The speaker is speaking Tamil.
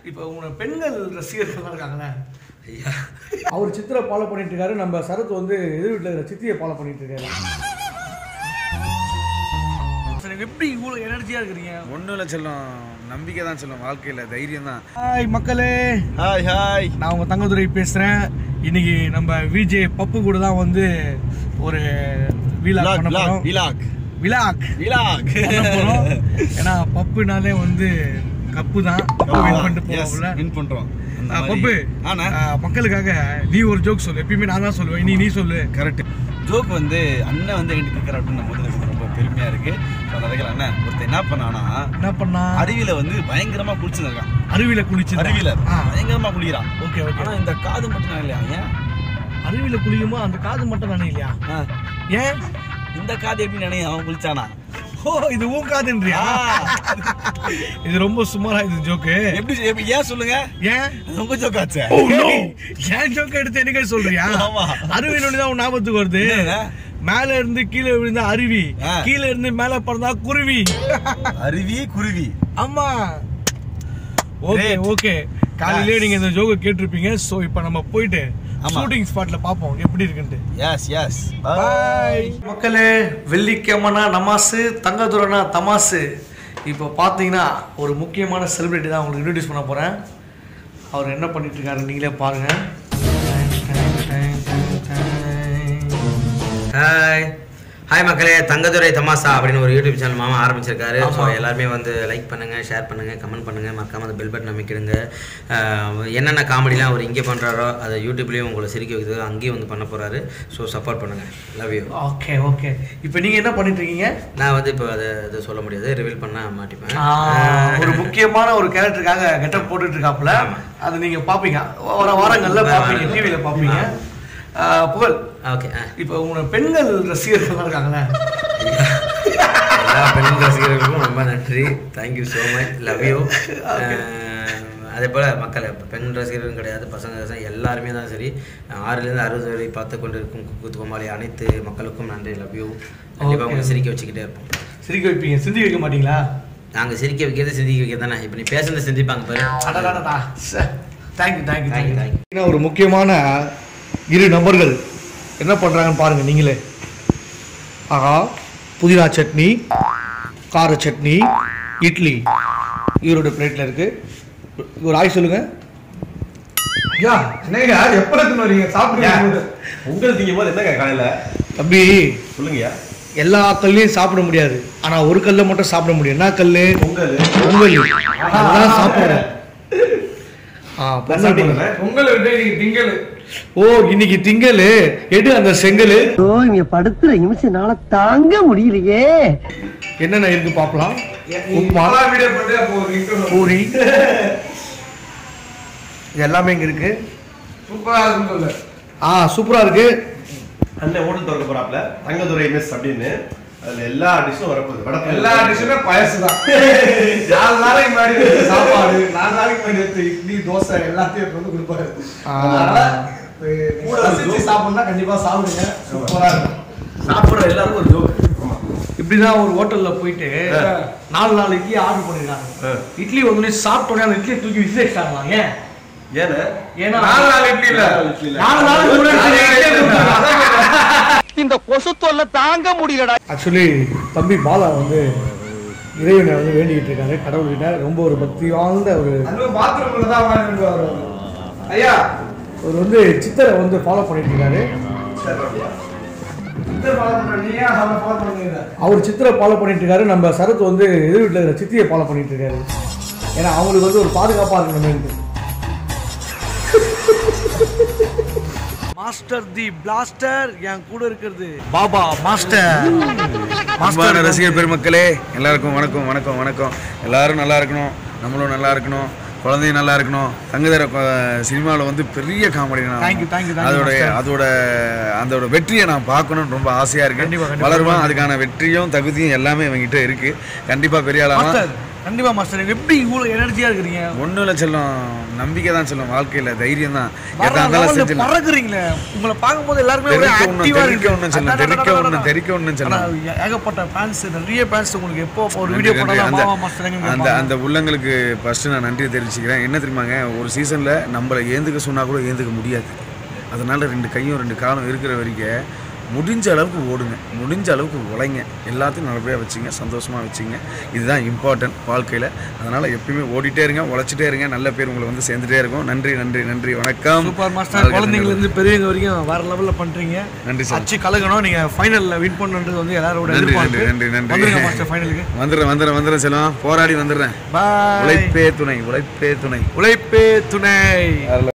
இப்போ உங்க பெண்கள் ரசிகர்கள்லாம் இருக்காங்களே ஐயா அவர் சித்திரை ஃபாலோ பண்ணிட்டு இருக்காரு நம்ம சரத் வந்து எதிர் வீட்டில் இருக்கிற சித்தியை ஃபாலோ பண்ணிட்டு இருக்காரு சார் நீங்க எப்படி இவ்வளோ எனர்ஜியா இருக்கிறீங்க ஒன்றும் இல்லை செல்லம் நம்பிக்கை தான் செல்லும் வாழ்க்கையில் தைரியம் தான் ஹாய் மக்களே ஹாய் ஹாய் நான் உங்க தங்கதுரை பேசுறேன் இன்னைக்கு நம்ம விஜே பப்பு கூட தான் வந்து ஒரு வீலாக் பண்ண போறோம் விலாக் விலாக் விலாக் பண்ண போறோம் ஏன்னா பப்புனாலே வந்து கப்பு தான் பப்பு வின் பண்ணிட்டு போவோம்ல வின் பண்ணுறோம் ஆ, பப்பு ஆனா ஆ, மக்களுக்காக நீ ஒரு ஜோக் சொல்லு எப்பயுமே நான் தான் சொல்லுவேன் நீ நீ சொல்லு கரெக்ட் ஜோக் வந்து அண்ணன் வந்து என்கிட்ட கேட்குற அப்படின்னு போது எனக்கு ரொம்ப பெருமையா இருக்கு ஸோ அந்த வகையில் அண்ணன் ஒருத்தன் என்ன பண்ணானா என்ன பண்ணா அருவியில வந்து பயங்கரமா குளிச்சுருக்கான் அருவியில குளிச்சு அருவியில ஆ பயங்கரமா குளிக்கிறான் ஓகே ஓகே ஆனா இந்த காது மட்டும் இல்லையா ஏன் அருவியில குளிக்குமோ அந்த காது மட்டும் தானே இல்லையா ஆ, ஏன் இந்த காது எப்படி நினைய அவன் குளிச்சானா ஓ இது ஊன் காதுன்றியா இது ரொம்ப சுமாரா இது ஜோக்கு எப்படி எப்படி ஏன் சொல்லுங்க ஏன் அது உங்க ஜோக் ஆச்சே ஏன் ஜோக் எடுத்து எனக்கே சொல்றியா ஆமா. அருவியில தான் உன் ஞாபகத்துக்கு வருது என்னங்க? மேல இருந்து கீழே விழுந்த அருவி ஆ. கீழே இருந்து மேல பறந்தா குருவி அருவி குருவி ஆமா ஓகே Great. ஓகே காலையிலேயே நீங்க இந்த ஜோக்க கேட்டிருப்பீங்க சோ இப்போ நம்ம போயிட்டு ஆமா. ஷூட்டிங் ஸ்பாட்ல பாப்போம் எப்படி இருக்குன்ட்டு எஸ் எஸ் பாய் மக்களே வெள்ளிக்கிழமைனா நமாசு தங்கதுரனா தமாசு இப்போ பார்த்தீங்கன்னா ஒரு முக்கியமான செலிபிரிட்டி தான் உங்களுக்கு இன்ட்ரடியூஸ் பண்ண போகிறேன் அவர் என்ன பண்ணிட்டு இருக்காரு நீங்களே பாருங்க ஹாய் ஹாய் மக்களே தங்கதுரை தமாசா அப்படின்னு ஒரு யூடியூப் சேனல் மாமா ஆரம்பிச்சிருக்காரு ஸோ எல்லாருமே வந்து லைக் பண்ணுங்க ஷேர் பண்ணுங்க கமெண்ட் பண்ணுங்க மறக்காம அந்த பெல் பட்டன் அமைக்கிடுங்க அஹ் என்னென்ன காமெடிலாம் அவர் இங்கே பண்ணுறாரோ அதை யூடியூப்லேயும் உங்களை சிரிக்க வைக்கிறது அங்கேயும் வந்து பண்ண போறாரு ஸோ சப்போர்ட் பண்ணுங்க லவ் யூ ஓகே ஓகே இப்போ நீங்கள் என்ன பண்ணிட்டு இருக்கீங்க நான் வந்து இப்போ அதை அதை சொல்ல முடியாது ரிவீல் பண்ண மாட்டிப்பேன் ஒரு முக்கியமான ஒரு கேரக்டருக்காக கெட்டப் போட்டுட்டு இருக்காப்புல அது நீங்கள் பார்ப்பீங்க வர வாரங்களில் பார்ப்பீங்க டிவியில் பார்ப்பீங்க ஆ, புகழ் ஓகே இப்போ உங்க பெண்கள் ரசிகர்கள்லாம் இருக்காங்களே எல்லா பெண் ரசிகர்களுக்கும் ரொம்ப நன்றி thank you so much love you அதே போல் மக்கள் இப்ப பெண் ரசிகர்களும் கிடையாது பசங்க ரசிகர்கள் எல்லாருமே தான் சரி ஆறுலேருந்து அறுபது வரை பார்த்து கொண்டு இருக்கும் குக்கு கோமாளி அனைத்து மக்களுக்கும் நன்றி லவ் யூ கண்டிப்பாக உங்களை சிரிக்க வச்சுக்கிட்டே இருப்போம் சிரிக்க வைப்பீங்க சிந்தி வைக்க மாட்டீங்களா நாங்கள் சிரிக்க வைக்கிறது சிந்திக்க வைக்கிறது தானே இப்போ நீ பேசுனது சிந்திப்பாங்க பாரு அடடாடா thank you thank you Thank you, thank thank you ஒரு முக்கியமான இரு நபர்கள் என்ன பண்ணுறாங்கன்னு பாருங்கள் நீங்களே ஆஹா புதினா சட்னி கார சட்னி இட்லி இவரோட பிளேட்டில் இருக்கு ஒரு ஆய் சொல்லுங்க ஐயா என்னங்க எப்போ எடுத்துன்னு வரீங்க சாப்பிடுங்க உங்களுக்கு திங்கும் போது என்னங்க காலையில தம்பி சொல்லுங்கய்யா எல்லா கல்லையும் சாப்பிட முடியாது ஆனா ஒரு கல்லை மட்டும் சாப்பிட முடியும் என்ன கல்லு பொங்கல் பொங்கல் அதெல்லாம் சாப்பிடுறேன் ஆ பொங்கல் சாப்பிட்டீங்களா? பொங்கல் விட்டு இன்னைக்கு திங்கள் ஓ இன்னைக்கு திங்கள் எடு அந்த செங்கல் ஓ இங்க படுத்துற நிமிஷம்னால தாங்க முடியலையே என்னென்ன இருக்கு பார்க்கலாம் உப்புமா பூரி இது எல்லாமே இங்க இருக்கு ஆ சூப்பரா இருக்கு அண்ணன் ஹோட்டல் திறக்க போறாப்ல தங்கதுரை மிஸ் அப்படின்னு அதுல எல்லா டிஷ்ஷும் வரப்போகுது வடை எல்லா டிஷ்ஷுமே பழசு தான் நாலு நாளைக்கு முன்னாடி வச்ச சாப்பாடு நாலு நாளைக்கு முன்னாடி வச்ச இட்லி தோசை எல்லாத்தையும் எடுத்து வந்து கொடுப்பாரு ஆ. அதனால கூட ரசிச்சு சாப்பிடணும்னா கண்டிப்பா சாப்பிடுங்க சூப்பரா இருக்கும் சாப்பிட்ற எல்லாருக்கும் ஒரு ஜோக் இப்படிதான் ஒரு ஹோட்டல்ல போயிட்டு நாலு நாலு இட்லி ஆர்டர் பண்ணிருக்காங்க இட்லி வந்து சாப்பிட்டோன்னே அந்த இட்லியை தூக்கி விசிட்டாங்களாம் ஏன் ஏன்னு ஏன்னா நாலு நாள் இட்லி இல்ல நாலு நாளுக்கு முன்னாடி இட்லியை கொடுத்தாங்க. இந்த கொசு தொல்லை தாங்க முடியலடா ஆக்சுவலி தம்பி பாலா வந்து இறைவனை வந்து வேண்டிக்கிட்டு இருக்காரு கடவுள்கிட்ட ரொம்ப ஒரு பக்தி வாழ்ந்த ஒரு அதுவும் பாத்ரூம்ல தான் வாங்கிட்டு வருவாரு ஐயா அவர் வந்து சித்தரை வந்து ஃபாலோ பண்ணிட்டு இருக்காரு இந்த ஃபாலோ பண்ற நீ ஏன் அவனை ஃபாலோ பண்ணுங்க அவர் சித்தரை ஃபாலோ பண்ணிட்டு இருக்காரு நம்ம சரத் வந்து எதிர் வீட்டில் இருக்கிற சித்தியை ஃபாலோ பண்ணிட்டு இருக்காரு ஏன்னா அவங்களுக்கு வந்து ஒரு பாதுகாப்பாக இருக்கணும் மாஸ்டர் தி பிளாஸ்டர் என் கூட இருக்கிறது பாபா மாஸ்டர் அன்பான ரசிகர் பெருமக்களே எல்லாருக்கும் வணக்கம் வணக்கம் வணக்கம் எல்லாரும் நல்லா இருக்கணும் நம்மளும் நல்லா இருக்கணும் குழந்தையும் நல்லா இருக்கணும் தங்கதர சினிமாவில் வந்து பெரிய comedy Thank you, thank you, thank you, அதோட master. அதோட அதோட வெற்றியை நான் பார்க்கணும்னு ரொம்ப ஆசையாக கண்டிப்பா, இருக்கு கண்டிப்பா. வளருவான் அதுக்கான வெற்றியும் தகுதியும் எல்லாமே இவங்கிட்ட இருக்கு கண்டிப்பாக பெரிய ஆளாக மாஸ்டர் கண்டிப்பா மாஸ்டர் எப்படி இவ்வளோ எனர்ஜியா இருக்கிறீங்க ஒன்றும் இல்லை செல்லம் நம்பிக்கை தான் சொல்லும் வாழ்க்கையில் தைரியம் தான் வர எதா இருந்தாலும் level ல செஞ்சிடலாம் பறக்குறீங்களே உங்களை பார்க்கும்போது எல்லாருமே ஒரே தெறிக்க ஒண்ணு, ஆக்டிவா தெறிக்க ஒண்ணு சொல்லலாம், தெறிக்க ஒண்ணு, தெறிக்க ஒண்ணு சொல்லலாம். ஆனா, ஏகப்பட்ட ஃபேன்ஸ் நிறைய ஃபேன்ஸ் உங்களுக்கு எப்போ ஒரு வீடியோ நன்றி, போட்டாலும் அந்த- மாமா மாஸ்டர் எங்க அந்த அந்த உள்ளங்களுக்கு ஃபர்ஸ்ட் நான் நன்றி தெரிவிச்சுக்கிறேன் என்ன தெரியுமாங்க ஒரு சீசன்ல நம்மளை ஏந்துக்க சொன்னா கூட ஏந்துக்க முடியாது அதனால ரெண்டு கையும் ரெண்டு காலும் இருக்கிற வரைக்கும் முடிஞ்ச அளவுக்கு ஓடுங்க முடிஞ்ச அளவுக்கு உழைங்க எல்லாத்தையும் நல்லபடியாக வச்சுங்க சந்தோஷமா வச்சுங்க இதுதான் இம்பார்ட்டன்ட் வாழ்க்கையில் அதனால எப்பயுமே ஓடிட்டே இருங்க உழைச்சிட்டே இருங்க நல்ல பேர் உங்களை வந்து சேர்ந்துட்டே இருக்கும் நன்றி நன்றி நன்றி வணக்கம் சூப்பர் மாஸ்டர் வாழ்க குழந்தைங்கல தமிழ். இருந்து பெரியவங்க வரைக்கும் வேற லெவல்ல பண்றீங்க நன்றி சார் அச்சு கலகணும் நீங்க ஃபைனல்ல வின் பண்ணுன்றது வந்து எல்லாரோட நன்றி எதிர்பார்ப்பு நன்றி நன்றி வந்துருங்க நன்றி மாஸ்டர் ஃபைனலுக்கு வந்துடுறேன் வந்துடுறேன் வந்துடுறேன் செல்வம் போராடி வந்துடுறேன் பாய் உழைப்பே துணை உழைப்பே துணை உழைப்பே துணை